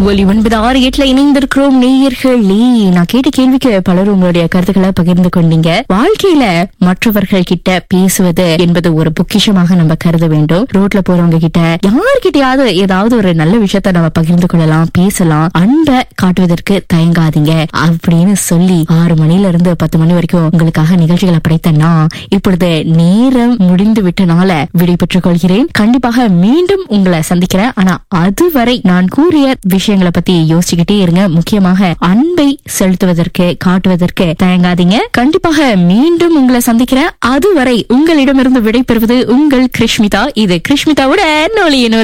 ஒலி ஒன்பது ஆறு எட்டுல இணைந்திருக்கிறோம் நேயர்களே நான் கேட்ட கேள்விக்கு பலர் உங்களுடைய கருத்துக்களை பகிர்ந்து கொண்டீங்க வாழ்க்கையில மற்றவர்கள் கிட்ட பேசுவது என்பது ஒரு பொக்கிஷமாக நம்ம கருத வேண்டும் ரோட்ல போறவங்க கிட்ட யார்கிட்டயாவது ஏதாவது ஒரு நல்ல விஷயத்த நம்ம பகிர்ந்து கொள்ளலாம் பேசலாம் அன்பை காட்டுவதற்கு தயங்காதீங்க அப்படின்னு சொல்லி ஆறு மணில இருந்து பத்து மணி வரைக்கும் உங்களுக்காக நிகழ்ச்சிகளை படைத்தனா இப்பொழுது நேரம் முடிந்து விட்டனால விடை பெற்றுக் கொள்கிறேன் கண்டிப்பாக மீண்டும் உங்களை சந்திக்கிறேன் ஆனா அதுவரை நான் கூறிய விஷயங்களை பத்தி யோசிச்சுக்கிட்டே இருங்க முக்கியமாக அன்பை செலுத்துவதற்கு காட்டுவதற்கு தயங்காதீங்க கண்டிப்பாக மீண்டும் உங்களை சந்திக்கிறேன் அதுவரை உங்களிடமிருந்து விடை பெறுவது உங்கள் கிருஷ்மிதா இது கிருஷ்மிதாவோட நொழிய